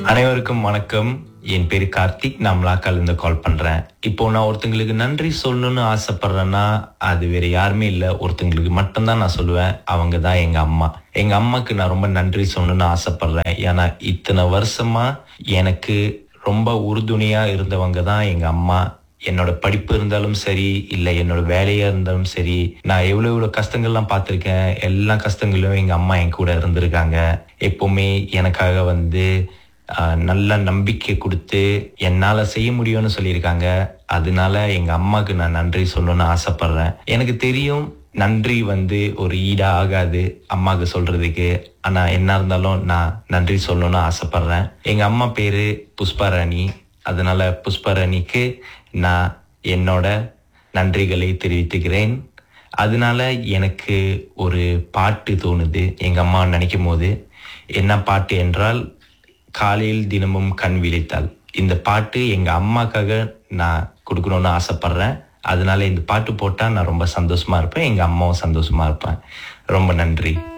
அனைவருக்கும் வணக்கம் என் பேரு கார்த்திக் நான் மலாக்கால இருந்து கால் பண்றேன் இப்போ நான் ஒருத்தங்களுக்கு நன்றி சொல்லணும்னு ஆசைப்படுறேன்னா அது வேற யாருமே இல்ல ஒருத்தங்களுக்கு மட்டும்தான் நான் சொல்லுவேன் அவங்க தான் எங்க அம்மா எங்க அம்மாக்கு நான் ரொம்ப நன்றி சொல்லணும்னு ஆசைப்படுறேன் ஏன்னா இத்தனை வருஷமா எனக்கு ரொம்ப உறுதுணையா இருந்தவங்க தான் எங்க அம்மா என்னோட படிப்பு இருந்தாலும் சரி இல்ல என்னோட வேலையா இருந்தாலும் சரி நான் எவ்வளவு எவ்வளவு கஷ்டங்கள்லாம் பார்த்திருக்கேன் எல்லா கஷ்டங்களும் எங்க அம்மா என் கூட இருந்திருக்காங்க எப்பவுமே எனக்காக வந்து ஆஹ், நல்ல நம்பிக்கை கொடுத்து என்னால செய்ய முடியும்னு சொல்லியிருக்காங்க அதனால எங்க அம்மாக்கு நான் நன்றி சொல்லணும்னு ஆசைப்படுறேன் எனக்கு தெரியும் நன்றி வந்து ஒரு ஈடா ஆகாது அம்மாக்கு சொல்றதுக்கு ஆனா என்ன இருந்தாலும் நான் நன்றி சொல்லணும்னு ஆசைப்படுறேன் எங்க அம்மா பேரு புஷ்பாராணி அதனால புஷ்பரணிக்கு நான் என்னோட நன்றிகளை தெரிவித்துக்கிறேன் அதனால எனக்கு ஒரு பாட்டு தோணுது எங்க அம்மா நினைக்கும் போது என்ன பாட்டு என்றால் காலையில் தினமும் கண் விழித்தாள் இந்த பாட்டு எங்க அம்மாக்காக நான் கொடுக்கணும்னு ஆசைப்படுறேன் அதனால இந்த பாட்டு போட்டா நான் ரொம்ப சந்தோஷமா இருப்பேன் எங்க அம்மாவும் சந்தோஷமா இருப்பேன் ரொம்ப நன்றி